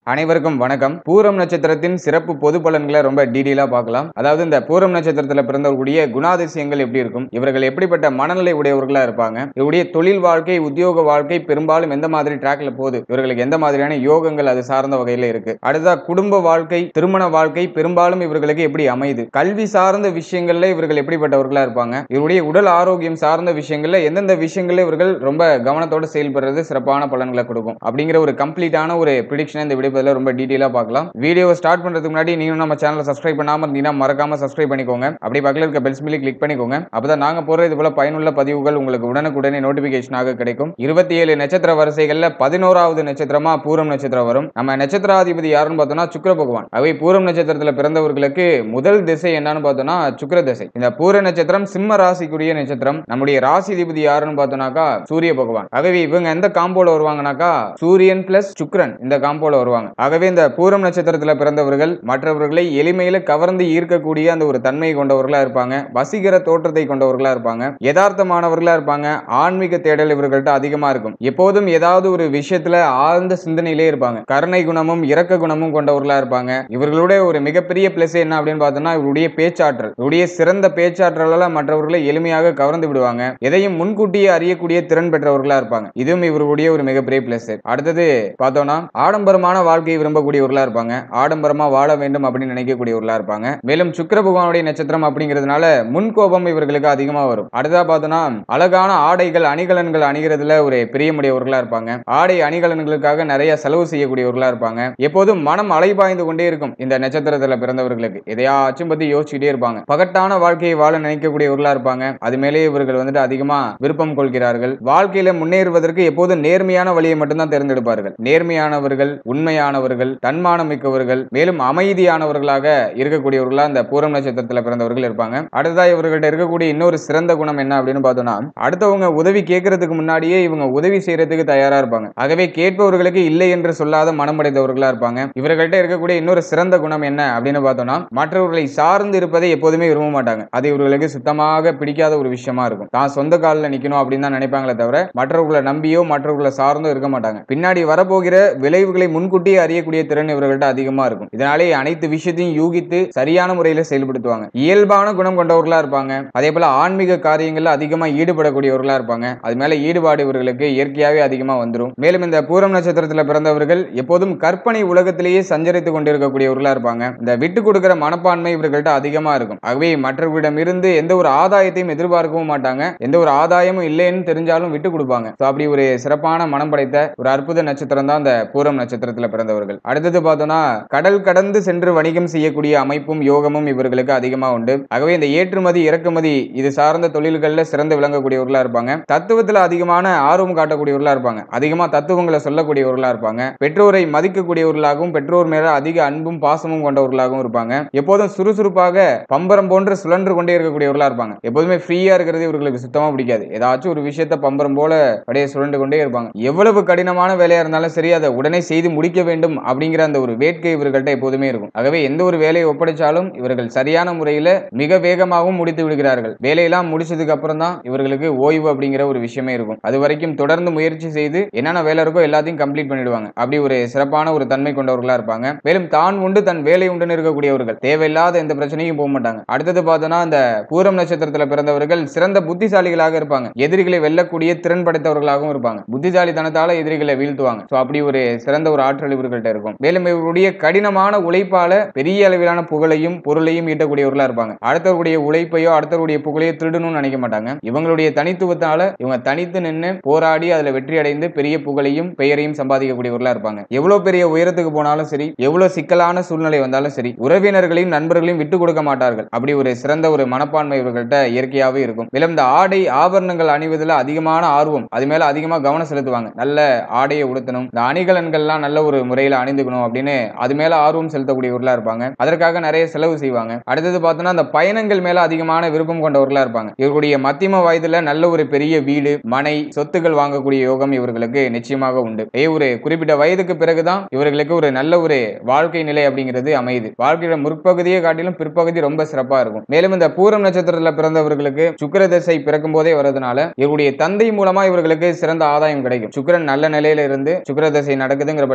அனைவருக்கும் வணக்கம் பூரம் நட்சத்திரத்தின் சிறப்பு பொது பலன்களை ரொம்ப டீடெயிலா பார்க்கலாம் அதாவது இந்த பூரம் நட்சத்திரத்துல பிறந்தவர்களுடைய குணாதிசயங்கள் எப்படி இருக்கும் இவர்கள் எப்படிப்பட்ட மனநிலை உடையவர்களா இருப்பாங்க இவருடைய தொழில் வாழ்க்கை உத்தியோக வாழ்க்கை பெரும்பாலும் எந்த மாதிரி ட்ராக்ல போகுது இவர்களுக்கு எந்த மாதிரியான யோகங்கள் அது சார்ந்த வகையில இருக்கு அடுத்தா குடும்ப வாழ்க்கை திருமண வாழ்க்கை பெரும்பாலும் இவர்களுக்கு எப்படி அமையுது கல்வி சார்ந்த விஷயங்கள்ல இவர்கள் எப்படிப்பட்டவர்களா இருப்பாங்க இவருடைய உடல் ஆரோக்கியம் சார்ந்த விஷயங்கள்ல எந்தெந்த விஷயங்கள்ல இவர்கள் ரொம்ப கவனத்தோட செயல்படுறது சிறப்பான பலன்களை கொடுக்கும் அப்படிங்கிற ஒரு கம்ப்ளீட்டான ஒரு ப்ரிடிக்ஷனை இந்த விடைப்பதில் ரொம்ப டீட்டெயிலாக பார்க்கலாம் வீடியோவை ஸ்டார்ட் பண்றதுக்கு முன்னாடி நீங்களும் நம்ம சேனலை சப்ஸ்கிரைப் பண்ணாம இருந்தீங்கன்னா மறக்காம சப்ஸ்கிரைப் பண்ணிக்கோங்க அப்படி பக்கத்தில் இருக்க பெல் சிம்பிளி கிளிக் பண்ணிக்கோங்க அப்பதான் நாங்க போற இது போல பயனுள்ள பதிவுகள் உங்களுக்கு உடனுக்குடனே நோட்டிபிகேஷனாக கிடைக்கும் இருபத்தி ஏழு நட்சத்திர வரிசைகள்ல பதினோராவது நட்சத்திரமா பூரம் நட்சத்திரம் வரும் நம்ம நட்சத்திராதிபதி யாருன்னு பார்த்தோம்னா சுக்கிர பகவான் அவை பூரம் நட்சத்திரத்துல பிறந்தவர்களுக்கு முதல் திசை என்னன்னு பார்த்தோம்னா சுக்கிர திசை இந்த பூர நட்சத்திரம் சிம்ம ராசிக்குரிய நட்சத்திரம் நம்முடைய ராசி அதிபதி யாருன்னு பார்த்தோம்னாக்கா சூரிய பகவான் ஆகவே இவங்க எந்த காம்போல வருவாங்கனாக்கா சூரியன் பிளஸ் சுக்கிரன் இந்த காம்போல வருவாங்க ஆகவே இந்த பூரம் நட்சத்திரத்துல பிறந்தவர்கள் மற்றவர்களை எளிமையில கவர்ந்து ஈர்க்கக்கூடிய அந்த ஒரு தன்மை கொண்டவர்களா இருப்பாங்க வசீகர தோற்றத்தை கொண்டவர்களா இருப்பாங்க யதார்த்தமானவர்களா இருப்பாங்க ஆன்மீக தேடல் இவர்கள்ட்ட அதிகமா இருக்கும் எப்போதும் ஏதாவது ஒரு விஷயத்துல ஆழ்ந்த சிந்தனையிலே இருப்பாங்க கருணை குணமும் இரக்க குணமும் கொண்டவர்களா இருப்பாங்க இவர்களுடைய ஒரு மிகப்பெரிய பிளஸ் என்ன அப்படின்னு பார்த்தோம்னா இவருடைய பேச்சாற்றல் இவருடைய சிறந்த பேச்சாற்றலால மற்றவர்களை எளிமையாக கவர்ந்து விடுவாங்க எதையும் முன்கூட்டியே அறியக்கூடிய திறன் பெற்றவர்களா இருப்பாங்க இதுவும் இவர்களுடைய ஒரு மிகப்பெரிய பிளஸ் அடுத்தது பார்த்தோம்னா ஆடம்பரமான வாழ்க்கையை விரும்பக்கூடியவர்களா இருப்பாங்க ஆடம்பரமா வாழ வேண்டும் அப்படின்னு நினைக்கக்கூடியவர்களா இருப்பாங்க மேலும் சுக்கிர பகவானுடைய நட்சத்திரம் அப்படிங்கிறதுனால முன்கோபம் இவர்களுக்கு அதிகமா வரும் அடுத்தா பார்த்தோம்னா அழகான ஆடைகள் அணிகலன்கள் அணிகிறதுல ஒரு பிரியமுடையவர்களா இருப்பாங்க ஆடை அணிகலன்களுக்காக நிறைய செலவு செய்யக்கூடியவர்களா இருப்பாங்க எப்போதும் மனம் அலைபாய்ந்து கொண்டே இருக்கும் இந்த நட்சத்திரத்துல பிறந்தவர்களுக்கு எதையாச்சும் பத்தி யோசிச்சுட்டே இருப்பாங்க பகட்டான வாழ்க்கையை வாழ நினைக்கக்கூடியவர்களா இருப்பாங்க அது மேலே இவர்கள் வந்துட்டு அதிகமா விருப்பம் கொள்கிறார்கள் வாழ்க்கையில முன்னேறுவதற்கு எப்போதும் நேர்மையான வழியை மட்டும்தான் தேர்ந்தெடுப்பார்கள் நேர்மையானவர்கள் உண்மையானவர்கள் தன்மானம் மிக்கவர்கள் மேலும் அமைதியானவர்களாக இருக்கக்கூடியவர்களா இந்த பூரம் நட்சத்திரத்துல பிறந்தவர்கள் இருப்பாங்க அடுத்ததா இவர்கள்ட்ட இருக்கக்கூடிய இன்னொரு சிறந்த குணம் என்ன அப்படின்னு பார்த்தோம்னா அடுத்தவங்க உதவி கேட்கறதுக்கு முன்னாடியே இவங்க உதவி செய்யறதுக்கு தயாரா இருப்பாங்க ஆகவே கேட்பவர்களுக்கு இல்லை என்று சொல்லாத மனமடைந்தவர்களா இருப்பாங்க இவர்கள்ட்ட இருக்கக்கூடிய இன்னொரு சிறந்த குணம் என்ன அப்படின்னு பார்த்தோம்னா மற்றவர்களை சார்ந்து இருப்பதை எப்போதுமே விரும்ப மாட்டாங்க அது இவர்களுக்கு சுத்தமாக பிடிக்காத ஒரு விஷயமா இருக்கும் தான் சொந்த காலில் நிக்கணும் அப்படின்னு தான் நினைப்பாங்களே தவிர மற்றவர்களை நம்பியோ மற்றவர்களை சார்ந்தோ இருக்க மாட்டாங்க பின்னாடி வரப்போகிற விளைவுகளை முன்கூட்டியே அறியக்கூடிய திறன் இவர்கள்ட்ட அதிகமா இருக்கும் இதனாலே அனைத்து விஷயத்தையும் யூகித்து சரியான முறையில செயல்படுத்துவாங்க இயல்பான குணம் கொண்டவர்களா இருப்பாங்க அதே போல ஆன்மீக காரியங்கள்ல அதிகமா ஈடுபடக்கூடியவர்களா இருப்பாங்க அது மேல ஈடுபாடு இவர்களுக்கு இயற்கையாவே அதிகமா வந்துடும் மேலும் இந்த பூரம் நட்சத்திரத்துல பிறந்தவர்கள் எப்போதும் கற்பனை உலகத்திலேயே சஞ்சரித்து கொண்டிருக்கக்கூடியவர்களா இருப்பாங்க இந்த விட்டு கொடுக்கிற மனப்பான்மை இவர்கள்ட்ட அதிகமா இருக்கும் ஆகவே மற்றவர்களிடம் இருந்து எந்த ஒரு ஆதாயத்தையும் எதிர்பார்க்கவும் மாட்டாங்க எந்த ஒரு ஆதாயமும் இல்லைன்னு தெரிஞ்சாலும் விட்டு கொடுப்பாங்க So, அப்படி ஒரு சிறப்பான மனம் படைத்த ஒரு அற்புத நட்சத்திரம் தான் இந்த பூரம் நட்சத்திரத்துல பிறந்தவர்கள் அடுத்தது பார்த்தோம்னா கடல் கடந்து சென்று வணிகம் செய்யக்கூடிய அமைப்பும் யோகமும் இவர்களுக்கு அதிகமா உண்டு ஆகவே இந்த ஏற்றுமதி இறக்குமதி இது சார்ந்த தொழில்கள்ல சிறந்து விளங்கக்கூடியவர்களா இருப்பாங்க தத்துவத்துல அதிகமான ஆர்வம் காட்டக்கூடியவர்களா இருப்பாங்க அதிகமா தத்துவங்களை சொல்லக்கூடியவர்களா இருப்பாங்க பெற்றோரை மதிக்கக்கூடியவர்களாகவும் பெற்றோர் மேல அதிக அன்பும் பாசமும் கொண்டவர்களாகவும் இருப்பாங்க எப்போதும் சுறுசுறுப்பாக பம்பரம் போன்று சுழன்று கொண்டே இருக்கக்கூடியவர்களா இருப்பாங்க எப்போதுமே ஃப்ரீயா இருக்கிறது இவர்களுக்கு சுத்தமா பிடிக்காது ஏதாச்சும் ஒரு விஷயத்த பம்பரம் போல அப்படியே சுழண்டு கொண்டே இருப்பாங்க எவ்வளவு கடினமான வேலையா இருந்தாலும் சரி அதை உடனே செய்து முடிக்க வேண்டும் அப்படிங்கிற அந்த ஒரு வேட்கை இவர்கள்ட்ட எப்போதுமே இருக்கும் ஆகவே எந்த ஒரு வேலையை ஒப்படைச்சாலும் இவர்கள் சரியான முறையில மிக வேகமாகவும் முடித்து விடுகிறார்கள் வேலையெல்லாம் முடிச்சதுக்கு அப்புறம் தான் இவர்களுக்கு ஓய்வு அப்படிங்கிற ஒரு விஷயமே இருக்கும் அது வரைக்கும் தொடர்ந்து முயற்சி செய்து என்னென்ன வேலை இருக்கோ எல்லாத்தையும் கம்ப்ளீட் பண்ணிடுவாங்க அப்படி ஒரு சிறப்பான ஒரு தன்மை கொண்டவர்களா இருப்பாங்க மேலும் தான் உண்டு தன் வேலை உண்டுன்னு இருக்கக்கூடியவர்கள் தேவையில்லாத எந்த பிரச்சனையும் போக மாட்டாங்க அடுத்தது பார்த்தோம்னா இந்த பூரம் நட்சத்திரத்துல பிறந்தவர்கள் சிறந்த புத்திசாலிகளாக இருப்பாங்க எதிரிகளை வெல்லக்கூடிய திறன் படைத்தவர்களாகவும் இருப்பாங்க புத்திசாலித்தனத்தால எதிரிகளை வீழ்த்துவாங்க சோ அப்படி ஒரு சிறந்த ஒரு ஆற்றல் இவர்கள்ட்ட இருக்கும் மேலும் இவருடைய கடினமான உழைப்பால பெரிய அளவிலான புகழையும் பொருளையும் ஈட்டக்கூடியவர்களா இருப்பாங்க அடுத்தவருடைய உழைப்பையோ அடுத்தவருடைய புகழையோ திருடணும்னு நினைக்க மாட்டாங்க இவங்களுடைய தனித்துவத்தால இவங்க தனித்து நின்று போராடி அதுல வெற்றி அடைந்து பெரிய புகழையும் பெயரையும் சம்பாதிக்கக்கூடியவர்களா இருப்பாங்க எவ்வளவு பெரிய உயரத்துக்கு போனாலும் சரி எவ்வளவு சிக்கலான சூழ்நிலை வந்தாலும் சரி உறவினர்களையும் நண்பர்களையும் விட்டு கொடுக்க மாட்டார்கள் அப்படி ஒரு சிறந்த ஒரு மனப்பான்மை இவர்கள்ட்ட இயற்கையாவே இருக்கும் மேலும் இந்த ஆடை ஆபரணங்கள் அணிவதில் அதிகமான ஆர்வம் அது மேல அதிகமா கவனம் செலுத்துவாங்க நல்ல ஆடையை உடுத்தணும் இந்த அணிகலன்கள்லாம் நல்ல ஒரு முறையில அணிந்துக்கணும் அப்படின்னு அது மேல ஆர்வம் செலுத்தக்கூடியவர்களா இருப்பாங்க அதற்காக நிறைய செலவு செய்வாங்க அடுத்தது பார்த்தோம்னா அந்த பயணங்கள் மேல அதிகமான விருப்பம் கொண்டவர்களா இருப்பாங்க இவர்களுடைய மத்தியம வயதுல நல்ல ஒரு பெரிய வீடு மனை சொத்துக்கள் வாங்கக்கூடிய யோகம் இவர்களுக்கு நிச்சயமாக உண்டு ஏ ஒரு குறிப்பிட்ட வயதுக்கு பிறகுதான் இவர்களுக்கு ஒரு நல்ல ஒரு வாழ்க்கை நிலை அப்படிங்கிறது அமையுது வாழ்க்கையோட முற்பகுதியை காட்டிலும் பிற்பகுதி ரொம்ப சிறப்பா இருக்கும் மேலும் இந்த பூரம் நட்சத்திரத்துல பிறந்தவர்களுக்கு சுக்கிர திசை பிறக்கும் போதே வரதுனால இவருடைய தந்தை மூலமா இவர்களுக்கு சிறந்த ஆதாயம் கிடைக்கும் சுக்கிரன் நல்ல நிலையில இருந்து சுக்கிர திசை நடக்குதுங்கிற பட்சத்துல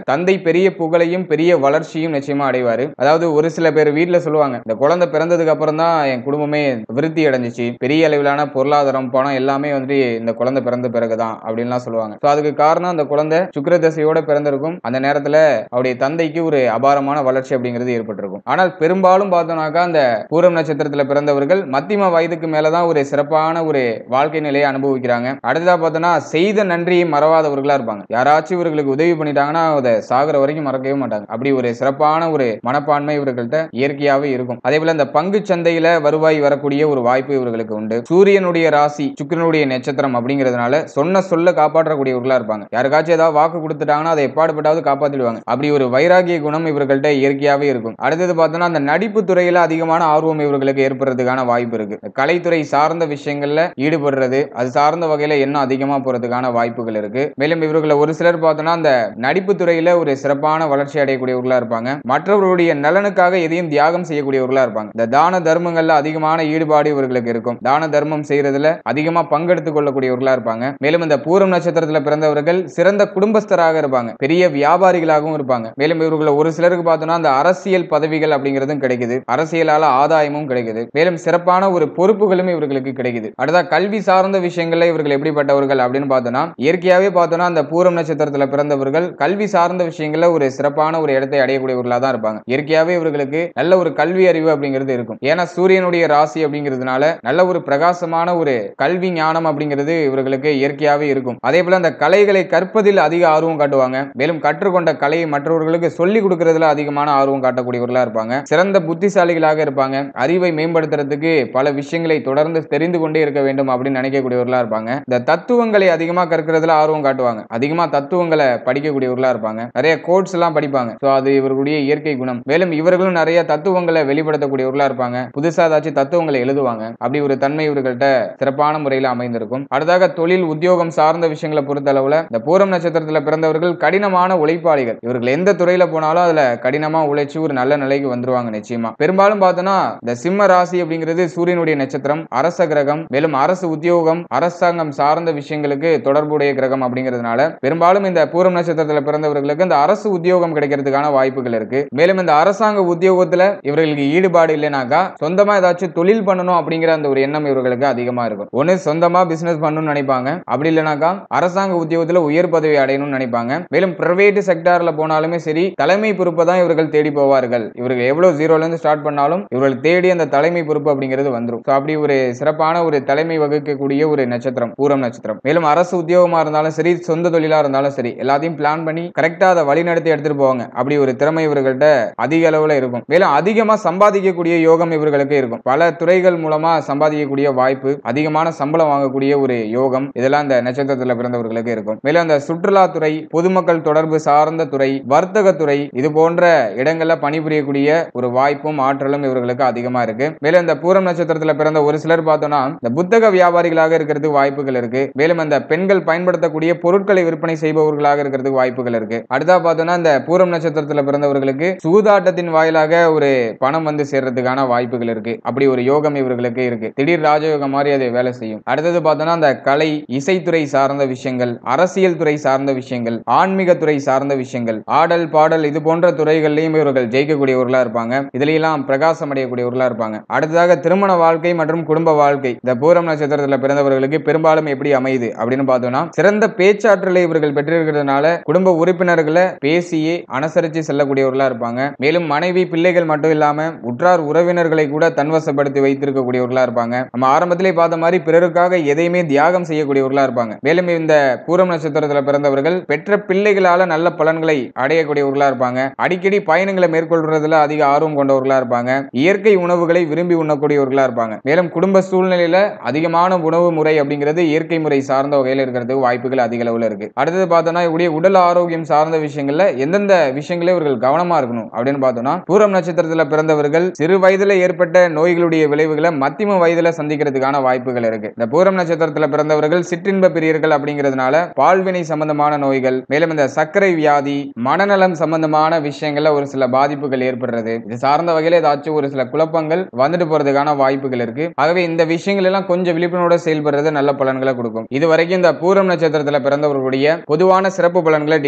தந்தை பெரிய புகழையும் பெரிய வளர்ச்சியும் நிச்சயமா அடைவாரு அதாவது ஒரு சில பேர் வீட்டுல சொல்லுவாங்க இந்த குழந்தை பிறந்ததுக்கு அப்புறம் தான் என் குடும்பமே விருத்தி அடைஞ்சிச்சு பெரிய அளவிலான பொருளாதாரம் பணம் எல்லாமே வந்துட்டு இந்த குழந்தை பிறந்த பிறகுதான் அப்படின்லாம் சொல்லுவாங்க ஸோ அதுக்கு காரணம் அந்த குழந்தை சுக்கிர தசையோட பிறந்திருக்கும் அந்த நேரத்துல அவருடைய தந்தைக்கு ஒரு அபாரமான வளர்ச்சி அப்படிங்கிறது ஏற்பட்டிருக்கும் ஆனால் பெரும்பாலும் பார்த்தோம்னாக்கா அந்த பூரம் நட்சத்திரத்துல பிறந்தவர்கள் மத்தியம வயதுக்கு மேலதான் ஒரு சிறப்பான ஒரு வாழ்க்கை நிலையை அனுபவிக்கிறாங்க அடுத்ததா பார்த்தோம்னா செய்த நன்றியை மறவாதவர்களா இருப்பாங்க யாராச்சும் இவர்களுக்கு உதவி பண்ணிட்டாங்கன்னா அதை சாகுற வரைக்கும் மறக்கவே மாட்டாங்க அப்படி ஒரு சிறப்பான ஒரு மனப்பான்மை இவர்கள்ட்ட இயற்கையாவே இருக்கும் அதே போல இந்த பங்கு சந்தையில வருவாய் வரக்கூடிய ஒரு வாய்ப்பு இவர்களுக்கு உண்டு சூரியனுடைய ராசி சுக்கிரனுடைய நட்சத்திரம் அப்படிங்கிறதுனால சொன்ன சொல்ல காப்பாற்றக்கூடியவர்களா இருப்பாங்க யாருக்காச்சும் ஏதாவது வாக்கு கொடுத்துட்டாங்கன்னா அதை எப்பாடுபட்டாவது காப்பாத்திடுவாங்க அப்படி ஒரு வைராகிய குணம் இவர்கள்ட்ட இயற்கையாவே இருக்கும் அடுத்தது பார்த்தோம்னா அந்த நடிப்பு துறையில அதிகமான ஆர்வம் இவர்களுக்கு ஏற்படுறதுக்கான வாய்ப்பு இருக்கு இந்த கலைத்துறை சார்ந்த விஷயங்கள்ல ஈடுபடுறது அது சார்ந்த வகையில இன்னும் அதிகமா போறதுக்கான வாய்ப்புகள் இருக்கு மேலும் இவர்களை ஒரு சிலர் பார்த்தோம்னா அந்த நடிப்பு துறையில ஒரு சிறப்பான வளர்ச்சி அடையக்கூடியவர்களா இருப்பாங்க மற்றவர்களுடைய நலனுக்காக எதையும் தியாகம் செய்யக்கூடியவர்களா இருப்பாங்க இந்த தான தர்மங்கள்ல அதிகமான ஈடுபாடு இவர்களுக்கு இருக்கும் தான தர்மம் செய்யறதுல அதிகமா பங்கெடுத்துக் கொள்ளக்கூடியவர்களா இருப்பாங்க மேலும் இந்த பூரம் நட்சத்திரத்துல பிறந்தவர்கள் சிறந்த குடும்பஸ்தராக இருப்பாங்க பெரிய வியாபாரிகளாகவும் இருப்பாங்க மேலும் இவர்களை ஒரு சிலருக்கு பார்த்தோம்னா அந்த அரசியல் பதவிகள் அப்படிங்கிறதும் கிடைக்குது அரசியலால ஆதாயமும் கிடைக்குது மேலும் சிறப்பான ஒரு பொறுப்புகளும் இவர்களுக்கு கிடைக்குது அடுத்தா கல்வி சார்ந்த விஷயங்கள்ல இவர்கள் எப்படிப்பட்டவர்கள் அப்படின்னு பார்த்தோம்னா இயற்கையாவே பார்த்தோம்னா அந்த பூரம் நட்சத்திரத்துல பிறந்தவர்கள் கல்வி சார்ந்த விஷயங்கள்ல ஒரு சிறப்பான ஒரு இடத்தை அடையக்கூடியவர்களா தான் இருப்பாங்க இயற்கையாவே இவர்களுக்கு நல்ல ஒரு கல்வி அறிவு அப்படிங்கிறது இருக்கும் ஏன்னா சூரியனுடைய ராசி அப்படிங்கிறதுனால நல்ல ஒரு பிரகாசமான ஒரு கல்வி ஞானம் அப்படிங்கிறது இவர்களுக்கு இயற்கையாவே இருக்கும் அதே போல அந்த கலைகளை கற்பதில் அதிக ஆர்வம் காட்டுவாங்க மேலும் கற்றுக்கொண்ட கலையை மற்றவர்களுக்கு சொல்லிக் கொடுக்கறதுல அதிகமான ஆர்வம் காட்டக்கூடியவர்களா இருப்பாங்க சிறந்த புத்திசாலிகளாக இருப்பாங்க அறிவை மேம்படுத்துறதுக்கு பல விஷயங்களை தொடர்ந்து தெரிந்து கொண்டே இருக்க வேண்டும் அப்படின்னு நினைக்கக்கூடியவர்களா இருப்பாங்க இந்த தத்துவங்களை அதிகமா கற்கிறதுல ஆர்வம் காட்டுவாங்க அதிகமா தத்துவங்களை படிக்கக்கூடியவர்களா இருப்பாங்க நிறைய கோட்ஸ் எல்லாம் படிப்பாங்க ஸோ அது இவர்களுடைய இயற்கை குணம் மேலும் இவர்களும் நிறைய தத்துவங்களை வெளிப்படுத்தக்கூடியவர்களா இருப்பாங்க புதுசா ஏதாச்சும் தத்துவங்களை எழுதுவாங்க அப்படி ஒரு தன்மை இவர்கள்ட்ட சிறப்பான முறையில் அமைந்திருக்கும் அடுத்ததாக தொழில் உத்தியோகம் சார்ந்த விஷயங்களை பொறுத்த அளவுல இந்த பூரம் நட்சத்திரத்துல பிறந்தவர்கள் கடினமான உழைப்பாளிகள் இவர்கள் எந்த துறையில போனாலும் அதுல கடினமா உழைச்சு ஒரு நல்ல நிலைக்கு வந்துருவாங்க நிச்சயமா பெரும்பாலும் பார்த்தோம்னா இந்த சிம்ம ராசி அப்படிங்கிறது சூரியனுடைய நட்சத்திரம் அரச கிரகம் மேலும் அரசு உத்தியோகம் அரசாங்கம் சார்ந்த விஷயங்களுக்கு தொடர்புடைய கிரகம் அப்படிங்கிறதுனால பெரும்பாலும் இந்த பூரம் நட்சத்திரத்துல பிறந்தவர்களுக்கு இந்த அரசு உத்தியோகம் கிடைக்கிறதுக்கான வாய்ப்புகள் இருக்கு மேலும் இந்த அரசாங்க உத்தியோகத்துல இவர்களுக்கு ஈடுபாடு இல்லைனாக்கா சொந்தமா ஏதாச்சும் தொழில் பண்ணணும் அப்படிங்கிற அந்த ஒரு எண்ணம் இவர்களுக்கு அதிகமா இருக்கும் ஒண்ணு சொந்தமா பிசினஸ் பண்ணணும்னு நினைப்பாங்க அப்படி இல்லைனாக்கா அரசாங்க உத்தியோகத்துல உயர் பதவி அடையணும்னு நினைப்பாங்க மேலும் பிரைவேட் செக்டார்ல போனாலுமே சரி தலைமை பொறுப்பை தான் இவர்கள் தேடி போவார்கள் இவர்கள் எவ்வளவு ஜீரோல இருந்து ஸ்டார்ட் பண்ணாலும் இவர்கள் தேடி அந்த தலைமை பொறுப்பு அப்படிங்கிறது வந்துரும் So அப்படி ஒரு சிறப்பான ஒரு தலைமை வகுக்கக்கூடிய ஒரு நட்சத்திரம் பூரம் நட்சத்திரம் மேலும் அரசு உத்தியோகமா இருந்தாலும் சரி சொந்த தொழிலா இருந்தாலும் சரி எல்லாத்தையும் பிளான் பண்ணி கரெக்டா அதை வழிநடத்தி எடுத்துட்டு போவாங்க அப்படி ஒரு திறமை இவர்கள்ட்ட அதிக அளவுல இருக்கும் மேலும் அதிகமா சம்பாதிக்கக்கூடிய யோகம் இவர்களுக்கு இருக்கும் பல துறைகள் மூலமா சம்பாதிக்கக்கூடிய வாய்ப்பு அதிகமான சம்பளம் வாங்கக்கூடிய ஒரு யோகம் இதெல்லாம் இந்த நட்சத்திரத்துல பிறந்தவர்களுக்கு இருக்கும் மேலும் அந்த சுற்றுலாத்துறை பொதுமக்கள் தொடர்பு சார்ந்த துறை வர்த்தகத்துறை இது போன்ற இடங்கள்ல பணிபுரியக்கூடிய ஒரு வாய்ப்பும் ஆற்றலும் இவர்களுக்கு அதிகமா இருக்கு மேலும் இந்த பூரம் நட்சத்திரத்துல பிறந்த ஒரு சிலர் பார்த்தோம்னா இந்த புத்தக வியாபாரிகளாக இருக்கிறதுக்கு வாய்ப்புகள் இருக்கு மேலும் அந்த பெண்கள் பயன்படுத்தக்கூடிய பொருட்களை விற்பனை செய்பவர்களாக இருக்கிறதுக்கு வாய்ப்புகள் இருக்கு அடுத்தா பார்த்தோம்னா இந்த பூரம் நட்சத்திரத்துல பிறந்தவர்களுக்கு சூதாட்டத்தின் வாயிலாக ஒரு பணம் வந்து சேர்றதுக்கான வாய்ப்புகள் இருக்கு அப்படி ஒரு யோகம் இவர்களுக்கு இருக்கு திடீர் ராஜயோகம் மாதிரி அது வேலை செய்யும் அடுத்தது பார்த்தோம்னா அந்த கலை இசைத்துறை சார்ந்த விஷயங்கள் அரசியல் துறை சார்ந்த விஷயங்கள் ஆன்மீக துறை சார்ந்த விஷயங்கள் ஆடல் பாடல் இது போன்ற துறைகள்லையும் இவர்கள் ஜெயிக்கக்கூடியவர்களா இருப்பாங்க இதுலயெல்லாம் பிரகாசம் அடையக்கூடியவர்களா இருப்பாங்க அடுத்ததாக திருமண வாழ்க்கை மற்றும் குடும்ப வாழ்க்கை இந்த பூரம் நட்சத்திரத்துல பிறந்தவர்களுக்கு பெரும்பாலும் எப்படி அமையுது அப்படின்னு பார்த்தோம்னா சிறந்த பேச்சாற்றலை இவர்கள் பெற்றிருக்கிறதுனால குடும்ப உறுப்பினர்களை பேசியே அனுசரித்து செல்லக்கூடியவர்களா இருப்பாங்க மேலும் மனைவி பிள்ளைகள் மட்டும் இல்லாம உற்றார் உறவினர்களை கூட தன்வசப்படுத்தி வைத்திருக்கக்கூடியவர்களா இருப்பாங்க நம்ம ஆரம்பத்திலே பார்த்த மாதிரி பிறருக்காக எதையுமே தியாகம் செய்யக்கூடியவர்களா இருப்பாங்க மேலும் இந்த பூரம் நட்சத்திரத்துல பிறந்தவர்கள் பெற்ற பிள்ளைகளால நல்ல பலன்களை அடையக்கூடியவர்களா இருப்பாங்க அடிக்கடி பயணங்களை மேற்கொள்றதுல அதிக ஆர்வம் கொண்டவர்களா இருப்பாங்க இயற்கை உணவுகளை விரும்பி உண்ணக்கூடியவர்களா இருப்பாங்க மேலும் குடும்ப சூழ்நிலையில அதிகமான உணவு முறை அப்படிங்கிறது இயற்கை முறை சார்ந்த வகையில் இருக்கிறதுக்கு வாய்ப்புகள் அதிக அளவுல இருக்கு அடுத்தது பார்த்தோம்னா இவருடைய உடல் ஆரோக்கியம் சார்ந்த விஷயங்கள்ல எந்தெந்த விஷயங்களே இவர்கள் கவனமா இருக்கணும் அப்படின்னு பார்த்தோம்னா பூரம் நட்சத்திரத்துல பிறந்தவர்கள் சிறு வயதுல ஏற்பட்ட நோய்களுடைய விளைவுகளை மத்திம வயதுல சந்திக்கிறதுக்கான வாய்ப்புகள் இருக்கு இந்த பூரம் நட்சத்திரத்துல பிறந்தவர்கள் சிற்றின்ப பிரியர்கள் அப்படிங்கிறதுனால பால்வினை சம்பந்தமான நோய்கள் மேலும் இந்த சர்க்கரை வியாதி மனநலம் சம்பந்தமான விஷயங்கள்ல ஒரு சில பாதிப்புகள் ஏற்படுறது இது சார்ந்த வகையில ஏதாச்சும் ஒரு சில குழப்பங்கள் வந்துட்டு போறதுக்கான வாய்ப்புகள் இருக்கு ஆகவே இந்த விஷயங்கள் எல்லாம் கொஞ்சம் விழிப்புணர்வோட செயல்படுறது நல்ல பலன்களை கொடுக்கும் இது வரைக்கும் இந்த பூரம் நட்சத்திரத்துல பிறந்தவர்களுடைய பொதுவான சிறப்பு பலன்களை டீடெயிலா பார்த்தோம்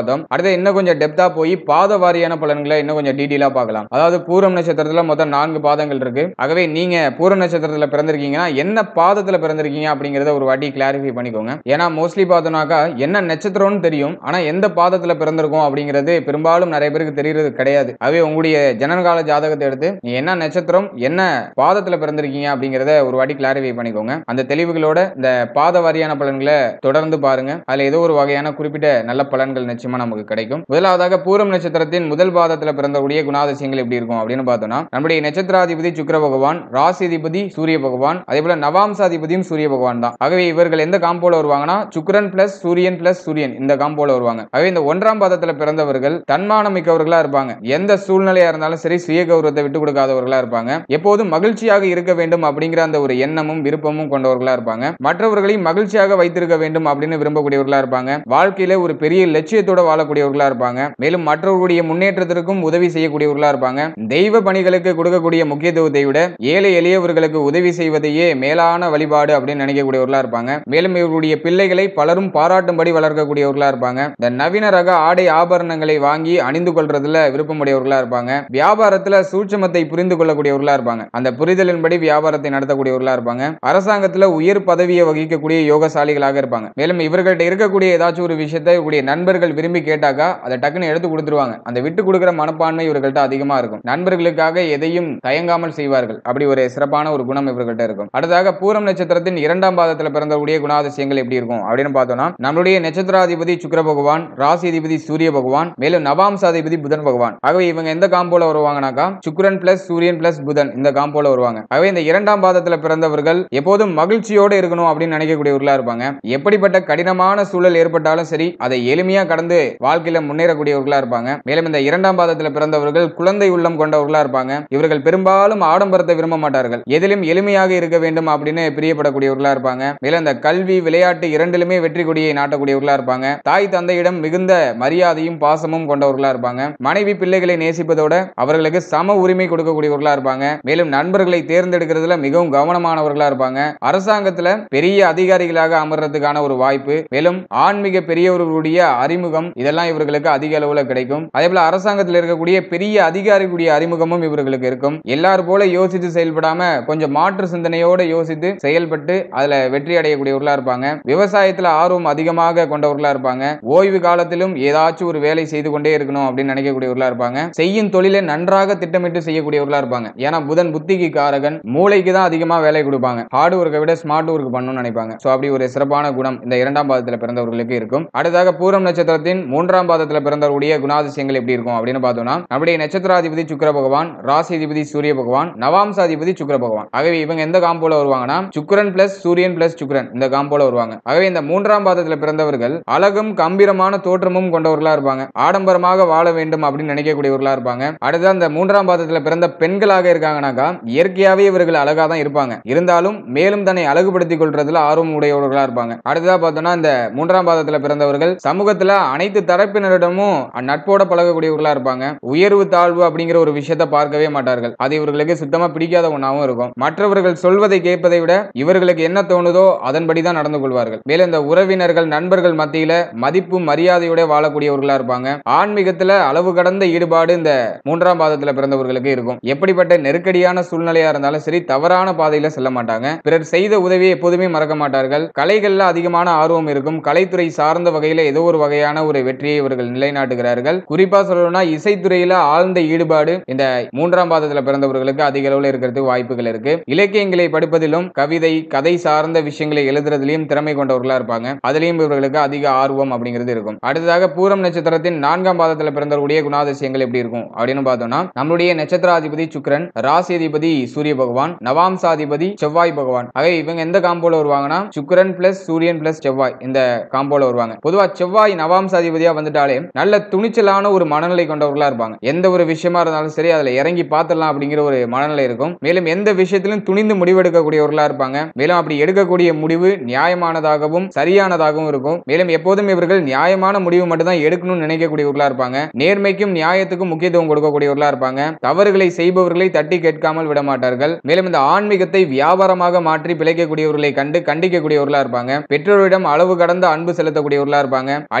பார்த்தோம் அடுத்து இன்னும் கொஞ்சம் டெப்தா போய் பாத வாரியான பலன்களை இன்னும் கொஞ்சம் டீட்டெயிலா பார்க்கலாம் அதாவது பூரம் நட்சத்திரத்துல மொத்தம் நான்கு பாதங்கள் இருக்கு ஆகவே நீங்க பூரம் நட்சத்திரத்துல பிறந்திருக்கீங்கன்னா என்ன பாதத்துல பிறந்திருக்கீங்க அப்படிங்கறத ஒரு வாட்டி கிளாரிஃபை பண்ணிக்கோங்க ஏன்னா மோஸ்ட்லி பார்த்தோம்னாக்கா என்ன நட்சத்திரம்னு தெரியும் ஆனா எந்த பாதத்துல பிறந்திருக்கோம் அப்படிங்கிறது பெரும்பாலும் நிறைய பேருக்கு தெரியறது கிடையாது ஆகவே உங்களுடைய ஜனனகால ஜாதகத்தை எடுத்து நீ என்ன நட்சத்திரம் என்ன பாதத்துல பிறந்திருக்கீங்க அப்படிங்கறத ஒரு வாட்டி கிளாரிஃபை பண்ணிக்கோங்க அந்த தெளிவுகளோட இந்த பாத வாரியான பலன்களை தொடர்ந்து பாருங்க அதுல ஏதோ ஒரு வகையான குறிப்பிட்ட நல்ல பலன்கள் நிச்சயமா நமக்கு கிடைக்கும் முதலாவதாக பூரம் நட்சத்திரத்தின் முதல் பாதத்துல பிறந்தக்கூடிய குணாதிசயங்கள் எப்படி இருக்கும் அப்படின்னு பார்த்தோம்னா நம்முடைய நட்சத்திராதிபதி சுக்கிர பகவான் ராசிதிபதி சூரிய பகவான் அதே போல நவாம்சாதிபதியும் சூரிய பகவான் தான் ஆகவே இவர்கள் எந்த காம்போல வருவாங்கன்னா சுக்கிரன் பிளஸ் சூரியன் பிளஸ் சூரியன் இந்த காம்போல வருவாங்க ஆகவே இந்த ஒன்றாம் பாதத்துல பிறந்தவர்கள் தன்மானம் மிக்கவர்களா இருப்பாங்க எந்த சூழ்நிலையா இருந்தாலும் சரி சுய கௌரவத்தை விட்டு கொடுக்காதவர்களா இருப்பாங்க எப்போதும் மகிழ்ச்சியாக இருக்க வேண்டும் அப்படிங்கிற அந்த ஒரு எண்ணமும் விருப்பமும் கொண்டவர்களா இருப்பாங்க மற்றவர்களை மகிழ்ச்சியாக வைத்திருக்க வேண்டும் அப்படின்னு விரும்பக்கூடியவர்களா இருப்பாங்க வாழ்க்கையில ஒரு பெரிய லட்சியத்தோட வாழக்கூடியவர்களா இருப்பாங்க மேலும் மற்றவர்களுடைய முன்னேற்றத்திற்கும் உதவி செய்யக்கூடியவர்களா இருப்பாங்க தெய்வ பணிகளுக்கு கொடுக்கக்கூடிய முக்கியத்துவத்தை விட ஏழை எளியவர்களுக்கு உதவி செய்வதையே மேலான வழிபாடு அப்படின்னு நினைக்கக்கூடியவர்களா இருப்பாங்க மேலும் இவருடைய பிள்ளைகளை பலரும் பாராட்டும்படி வளர்க்கக்கூடியவர்களா இருப்பாங்க இந்த நவீன ரக ஆடை ஆபரணங்களை வாங்கி அணிந்து கொள்றதுல விருப்பமுடையவர்களா இருப்பாங்க வியாபாரத்துல சூட்சமத்தை புரிந்து கொள்ளக்கூடியவர்களா இருப்பாங்க அந்த புரிதலின்படி வியாபாரத்தை நடத்தக்கூடியவர்களா இருப்பாங்க அரசாங்கத்துல உயர் பதவியை வகிக்கக்கூடிய யோகசாலிகளாக இருப்பாங்க மேலும் இவர்கள்ட்ட இருக்கக்கூடிய ஏதாச்சும் ஒரு விஷயத்தை இவருடைய நண்பர்கள் விரும்பி கேட்டாக்கா அதை டக்குன்னு எடுத்து கொடுத்துருவாங்க அந்த விட்டு கொடுக்கிற மனப்பான்மை இவர்கள்ட்ட அதிகமா இருக்கும் நண்பர்களுக்காக எதையும் தயங்காமல் செய்வார்கள் அப்படி ஒரு சிறப்பான ஒரு குணம் இவர்கள்ட்ட இருக்கும் அடுத்ததாக பூரம் நட்சத்திரத்தின் இரண்டாம் பாதத்துல பிறந்தக்கூடிய குணாதிசயங்கள் எப்படி இருக்கும் அப்படின்னு பார்த்தோம்னா நம்மளுடைய நட்சத்திராதிபதி சுக்கிர பகவான் ராசிதிபதி சூரிய பகவான் மேலும் நவாம்சாதிபதி புதன் பகவான் ஆகவே இவங்க எந்த காம்போல வருவாங்கனாக்கா சுக்கிரன் பிளஸ் சூரியன் பிளஸ் புதன் இந்த காம்போல வருவாங்க ஆகவே இந்த இரண்டாம் பாதத்துல பிறந்தவர்கள் எப்போதும் மகிழ்ச்சியோட இருக்கணும் அப்படின்னு நினைக்கக்கூடியவர்களா இருப்பாங்க எப்படிப்பட்ட கடினமான சூழல் ஏற்பட்டாலும் சரி அதை எளிமையா கடந்து வாழ்க்கையில முன்னேறக்கூடியவர்களா இருப்பாங்க மேலும் இந்த இரண்டாம் பாதத்துல பிறந்தவர்கள் குழந்தை உள்ளம் கொண்டவர்களா இருப்பாங்க இவர்கள் பெரும்பாலும் ஆடம்பரத்தை விரும்ப மாட்டார்கள் எதிலும் எளிமையாக இருக்க வேண்டும் அப்படின்னு பிரியப்படக்கூடியவர்களா இருப்பாங்க மேலும் இந்த கல்வி விளையாட்டு இரண்டிலுமே வெற்றி கொடியை நாட்டக்கூடியவர்களா இருப்பாங்க தாய் தந்தையிடம் மிகுந்த மரியாதையும் பாசமும் கொண்டவர்களா இருப்பாங்க மனைவி பிள்ளைகளை நேசிப்பதோட அவர்களுக்கு சம உரிமை கொடுக்கக்கூடியவர்களா இருப்பாங்க மேலும் நண்பர்களை தேர்ந்தெடுக்கிறதுல மிகவும் கவனமானவர்களா இருப்பாங்க அரசாங்கத்துல பெரிய அதிகாரிகளாக அமர்றதுக்கான ஒரு வாய்ப்பு மேலும் ஆன்மீக பெரியவர்களுடைய அறிமுகம் இதெல்லாம் இவர்களுக்கு அதிக அளவுல கிடைக்கும் அதே போல அரசாங்கத்தில் இருக்கக்கூடிய பெரிய அதிகாரிகளுடைய அறிமுகமும் இவர்களுக்கு இருக்கும் எல்லாரும் போல யோசித்து செயல்படாம கொஞ்சம் மாற்று சிந்தனையோட யோசித்து செயல்பட்டு அதுல வெற்றி அடையக்கூடியவர்களா இருப்பாங்க விவசாயத்துல ஆர்வம் அதிகமாக கொண்டவர்களா இருப்பாங்க ஓய்வு காலத்திலும் ஏதாச்சும் ஒரு வேலை செய்து கொண்டே இருக்கணும் அப்படின்னு நினைக்கக்கூடியவர்களா இருப்பாங்க செய்யும் தொழிலை நன்றாக திட்டமிட்டு செய்யக்கூடியவர்களா இருப்பாங்க ஏன்னா புதன் புத்திக்கு காரகன் மூளைக்கு தான் அதிகமா வேலை கொடுப்பாங்க ஹார்ட் ஒர்க்கை விட ஸ்மார்ட் ஒர்க் பண்ணணும்னு நினைப்பாங்க சோ அப்படி ஒரு சிறப்பான குணம் இந்த இரண்டாம் பாதத்துல பிறந்தவர்களுக்கு இருக்கும் அடுத்ததாக பூரம் நட்சத்திரத்தின் மூன்றாம் பாதத்துல பிறந்தவருடைய குணாதிசயங்கள் எப்படி இருக்கும் அப்படின்னு பார்த்தோம்னா நம்முடைய நட்சத்திராதிபதி சுக்கிர பகவான் ராசிதிபதி சூரிய பகவான் நவாம்சாதிபதி சுக்கிர பகவான் ஆகவே இவங்க எந்த காம்போல வருவாங்கன்னா சுக்கிரன் பிளஸ் சூரியன் பிளஸ் சுக்கிரன் இந்த காம்போல வருவாங்க ஆகவே இந்த மூன்றாம் பாதத்துல பிறந்தவர்கள் அழகும் கம்பீரமான தோற்றமும் கொண்டவர்களா இருப்பாங்க ஆடம்பரமாக வாழ வேண்டும் அப்படின்னு நினைக்கக்கூடியவர்களா இருப்பாங்க அடுத்து அந்த மூன்றாம் பாதத்துல பிறந்த பெண்களாக இருக்காங்கனாக்கா இயற்கையாவே இவர்கள் அழகா தான் இருப்பாங்க இருந்தாலும் மேலும் தன்னை அழகுபடுத்திக் கொள்றதுல ஆர்வம் உடையவர்களா இருப்பாங்க அடுத்ததா பார்த்தோம்னா இந்த மூன்றாம் பாதத்துல பிறந்தவர்கள் சமூகத்துல அனைத்து தரப்பினரிடமும் நட்போட பழகக்கூடியவர்களா இருப்பாங்க உயர்வு தாழ்வு அப்படிங்கிற ஒரு விஷயத்தை பார்க்கவே மாட்டார்கள் அது இவர்களுக்கு சுத்தமா பிடிக்காத ஒன்றாவும் இருக்கும் மற்றவர்கள் சொல்வதை கேட்பதை விட இவர்களுக்கு என்ன தோணுதோ அதன்படி தான் நடந்து கொள்வார்கள் மேலும் இந்த உறவினர்கள் நண்பர்கள் மத்தியில மதிப்பு மரியாதையோட வாழக்கூடியவர்களா இருப்பாங்க ஆன்மீகத்துல அளவு கடந்த ஈடுபாடு இந்த மூன்றாம் பாதத்துல பிறந்தவர்களுக்கு இருக்கும் எப்படிப்பட்ட நெருக்கடியான சூழ்நிலையா இருந்தாலும் சரி தவறான பாதையில செல்ல மாட்டாங்க பிறர் செய்த உதவியை எப்போதுமே மறக்க மாட்டார்கள் கலைகள்ல அதிகமான ஆர்வம் இருக்கும் கலைத்துறை சார்ந்த வகையில ஏதோ ஒரு வகையான ஒரு வெற்றியை இவர்கள் நிலைநாட்டுகிறார்கள் குறிப்பா சொல்லணும்னா இசைத்துறையில ஆழ்ந்த ஈடுபாடு இந்த மூன்றாம் பாதத்துல பிறந்தவர்களுக்கு அதிக அளவுல இருக்கிறதுக்கு வாய்ப்புகள் இருக்கு இலக்கியங்களை படிப்பதிலும் கவிதை கதை சார்ந்த விஷயங்களை எழுதுறதுலயும் திறமை கொண்டவர்களா இருப்பாங்க அதுலயும் இவர்களுக்கு அதிக ஆர்வம் அப்படிங்கிறது இருக்கும் அடுத்ததாக பூரம் நட்சத்திரத்தின் நான்காம் பாதத்துல பிறந்தவருடைய குணாதிசயங்கள் எப்படி இருக்கும் அப்படின்னு பார்த்தோம்னா நம்மளுடைய நட்சத்திராதிபதி சுக்கிரன் ராசிதிபதி சூரிய பகவான் நவாம்சாதிபதி செவ்வாய் பகவான் ஆக இவங்க எந்த காம்போல வருவாங்கன்னா சுக்கிரன் பிளஸ் சூரியன் பிளஸ் செவ்வாய் இந்த காம்போல வருவாங்க பொதுவா செவ்வாய் நவாம்சாதிபதியா வந்துட்டாலே நல்ல துணிச்சலான ஒரு மனநிலை கொண்டவர்களா இருப்பாங்க எந்த ஒரு விஷயமா இருந்தாலும் சரி அதுல இறங்கி பார்த்துடலாம் அப்படிங்கிற ஒரு மனநிலை இருக்கும் மேலும் எந்த விஷயத்திலும் துணிந்து முடிவெடுக்கக்கூடியவர்களா இருப்பாங்க மேலும் அப்படி எடுக்கக்கூடிய முடிவு நியாயமானதாகவும் சரியானதாகவும் இருக்கும் மேலும் எப்போதும் இவர்கள் நியாயமான முடிவு மட்டும் தான் எடுக்கணும்னு நினைக்கக்கூடியவர்களா இருப்பாங்க நேர்மைக்கும் நியாயத்துக்கும் முக்கியத்துவம் கொடுக்கக்கூடியவர்களா இருப்பாங்க தவறுகளை செய்பவர்களை தட்டி கேட்காமல் விட மாட்டார்கள் மேலும் இந்த ஆன்மீகத்தை வியாபாரமாக மாற்றி பிழைக்கக்கூடியவர்களை கண்டு கண்டிக்கக்கூடியவர்களா இருப்பாங்க பெற்றோரிடம் அளவு கடந்த அன்பு செலுத்தக்கூடியவர்களா இருப்பாங்க அடிக்கடி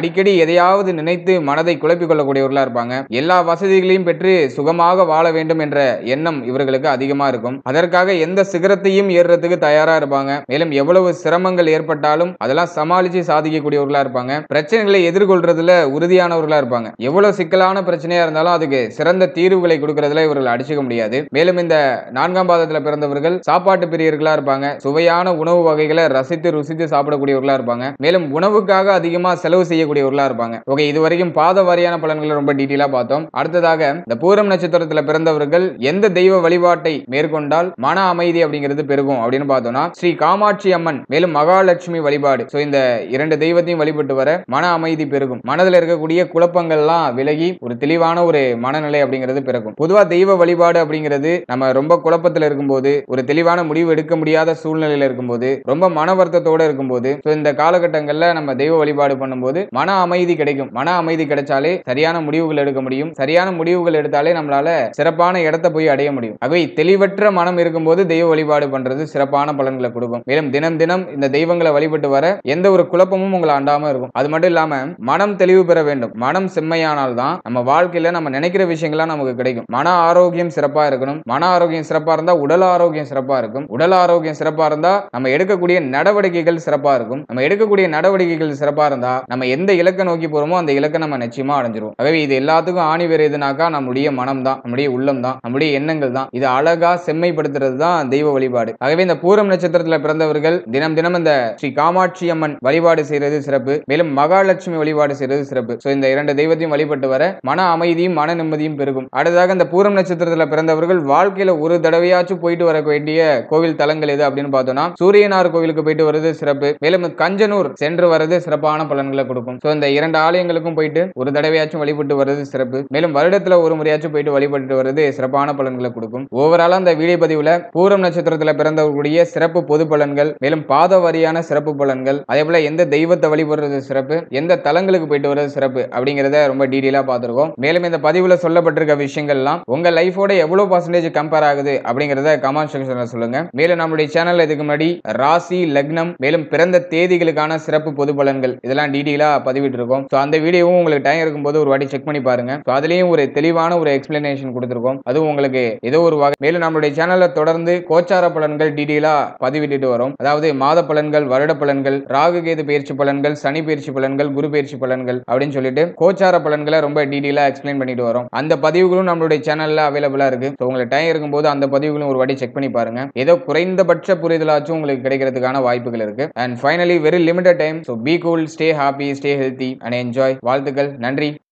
எதையாவது நினைத்து மனதை குழப்பிக் கொள்ளக்கூடியவர்களா இருப்பாங்க எல்லா வசதிகளையும் பெற்று சுகமாக வாழ வேண்டும் என்ற எண்ணம் இவர்களுக்கு அதிகமா இருக்கும் அதற்காக எந்த சிகரத்தையும் ஏறுறதுக்கு தயாரா இருப்பாங்க மேலும் எவ்வளவு சிரமங்கள் ஏற்பட்டாலும் அதெல்லாம் சமாளிச்சு சாதிக்கக்கூடியவர்களா இருப்பாங்க பிரச்சனைகளை எதிர்கொள்றதுல உறுதியானவர்களா இருப்பாங்க எவ்வளவு சிக்கலான பிரச்சனையா இருந்தாலும் அதுக்கு சிறந்த தீர்வுகளை கொடுக்கறதுல இவர்கள் அடிச்சுக்க முடியாது மேலும் இந்த நான்காம் பாதத்துல பிறந்தவர்கள் சாப்பாட்டு பிரியர்களா இருப்பாங்க சுவையான உணவு வகைகளை ரசித்து ருசித்து சாப்பிடக்கூடியவர்களா இருப்பாங்க மேலும் உணவுக்காக அதிகமா செலவு செய்யக்கூடியவர்களா இருப்பாங்க ஓகே இது வரைக்கும் பாத வாரியான பலன்களை ரொம்ப டீட்டெயிலா பார்த்தோம் அடுத்ததாக இந்த பூரம் நட்சத்திரத்துல பிறந்தவர்கள் எந்த தெய்வ வழிபாட்டை மேற்கொண்டால் மன அமைதி அப்படிங்கிறது பெருகும் அப்படின்னு பார்த்தோம்னா ஸ்ரீ காமாட்சி அம்மன் மேலும் மகாலட்சுமி வழிபாடு சோ இந்த இரண்டு தெய்வத்தையும் வழிபட்டு வர மன அமைதி பெருகும் மனதில் இருக்கக்கூடிய குழப்பங்கள்லாம் விலகி ஒரு தெளிவான ஒரு மனநிலை அப்படிங்கிறது பிறக்கும் பொதுவா தெய்வ வழிபாடு அப்படிங்கிறது நம்ம ரொம்ப குழப்பத்தில் இருக்கும்போது ஒரு தெளிவான முடிவு எடுக்க முடியாத சூழ்நிலையில இருக்கும்போது ரொம்ப மன வருத்தத்தோட இருக்கும்போது so இந்த காலகட்டங்கள்ல நம்ம தெய்வ வழிபாடு பண்ணும்போது மன அமைதி கிடைக்கும் மன அமைதி கிடைச்சாலே சரியான முடிவுகள் எடுக்க முடியும் சரியான முடிவுகள் எடுத்தாலே நம்மளால சிறப்பான இடத்தை போய் அடைய முடியும் ஆகவே தெளிவற்ற மனம் இருக்கும்போது தெய்வ வழிபாடு பண்றது சிறப்பான பலன்களை கொடுக்கும் மேலும் தினம் தினம் இந்த தெய்வங்களை வழிபட்டு வர எந்த ஒரு குழப்பமும் உங்களை அண்டாம இருக்கும் அது மட்டும் இல்லாம மனம் தெளிவு பெற வேண்டும் மனம் செம்மையானால் தான் நம்ம வாழ்க்கையில நம்ம நினைக்கிற விஷயங்கள்லாம் நமக்கு கிடைக்கும் மன ஆரோக்கியம் சிறப்பா இருக்கணும் மன ஆரோக்கியம் சிறப்பா இருந்தா உடல் ஆரோக்கியம் சிறப்பா இருக்கும் உடல் ஆரோக்கியம் சிறப்பா இருந்தா நம்ம எடுக்கக்கூடிய நடவடிக்கைகள் சிறப்பா இருக்கும் நம்ம எடுக்கக்கூடிய நடவடிக்கைகள் சிறப்பா இருந்தா நம்ம எந்த இலக்கை நோக்கி போறோமோ அந்த இலக்கை நம்ம நிச்சயமா அடைஞ்சிரும் ஆகவே இது எல்லாத்துக்கும் ஆணி வேறு எதுனாக்கா நம்முடைய மனம் தான் நம்முடைய உள்ளம் தான் நம்முடைய எண்ணங்கள் தான் இது அழகா செம்மைப்படுத்துறது தான் தெய்வ வழிபாடு ஆகவே இந்த பூரம் நட்சத்திரத்துல பிறந்தவர்கள் தினம் தினம் இந்த ஸ்ரீ காமாட்சி அம்மன் வழிபாடு செய்யறது சிறப்பு மேலும் மகாலட்சுமி வழிபாடு செய்யறது சிறப்பு சோ இந்த இரண்டு தெய்வத்தையும் வழிபட்டு வர மன அமைதியும் மன நிம்மதியும் பெருகும் அடுத்ததாக இந்த பூரம் நட்சத்திரத்துல பிறந்தவர்கள் வாழ்க்கையில ஒரு தடவையாச்சும் போயிட்டு வர வேண்டிய கோவில் தலங்கள் எது அப்படின்னு பார்த்தோம்னா சூரியனார் கோவிலுக்கு போயிட்டு வருது சிறப்பு மேலும் கஞ்சனூர் சென்று வர்றது சிறப்பான பலன்களை கொடுக்கும் சோ இந்த இரண்டு ஆலயங்களுக்கும் போயிட்டு ஒரு தடவையாச்சும் வழிபட்டு வர்றது சிறப்பு மேலும் வருடத்துல ஒரு முறையாச்சும் போயிட்டு வழிபட்டு வர்றது சிறப்பான பலன்களை கொடுக்கும் ஓவராலா இந்த வீடியோ பதிவுல பூரம் நட்சத்திரத்துல பிறந்தவர்களுடைய சிறப்பு பொது பலன்கள் மேலும் பாத வாரியான சிறப்பு பலன்கள் அதே போல எந்த தெய்வத்தை வழிபடுறது சிறப்பு எந்த தலங்களுக்கு போயிட்டு வர்றது சிறப்பு அப்படிங்கறத ரொம்ப டீடைலா பார்த்திருக்கோம் மேலும் இந்த பதிவுல சொல்லப்பட்டிருக்க விஷயங்கள்லாம் உங்க லைஃபோட எவ்வளவு பர்சன்டேஜ் கம்பேர் ஆகுது அப்படிங்கறத கமெண்ட் செக்ஷன்ல சொல்லுங்க மேலும் நம்மளுடைய சேனல்ல இதுக்கு முன்னாடி ராசி லக்னம் மேலும் பிறந்த தேதிகளுக்கான சிறப்பு பொது பலன்கள் இதெல்லாம் டீடைலா பதிவிட்டு இருக்கோம் ஸோ அந்த வீடியோவும் உங்களுக்கு டைம் இருக்கும்போது ஒரு வாட்டி செக் பண்ணி பாருங்க ஸோ அதுலயும் ஒரு தெளிவான ஒரு எக்ஸ்பிளனேஷன் கொடுத்துருக்கோம் அதுவும் உங்களுக்கு ஏதோ ஒரு வகை மேலும் நம்மளுடைய சேனல்ல தொடர்ந்து கோச்சார பலன்கள் டீடைலா பதிவிட்டுட்டு வரும் அதாவது மாத பலன்கள் வருட பலன்கள் ராகு கேது பயிற்சி பலன்கள் சனி பயிற்சி பலன்கள் குரு பயிற்சி பலன்கள் அப்படின்னு சொல்லிட்டு கோச்சார பலன்களை ரொம்ப டீடைலா எக்ஸ்பிளைன் பண்ணிட்டு வரோம் அந்த பதிவுகளும் நம்மளுடைய சேனல்ல அவைலபிளா இருக்கு ஸோ உங்களுக்கு டைம் இருக்கும்போது அந்த பதிவுகளும் ஒரு வாட்டி செக் பண்ணி பாருங்க ஏதோ குறைந்தபட்ச புரிதலாச்சும் உங்களுக்கு கிடைக்கிறதுக்கான வாய்ப்புகள் இருக்கு and finally very limited time so be cool stay happy stay healthy and enjoy வாழ்த்துக்கள் நன்றி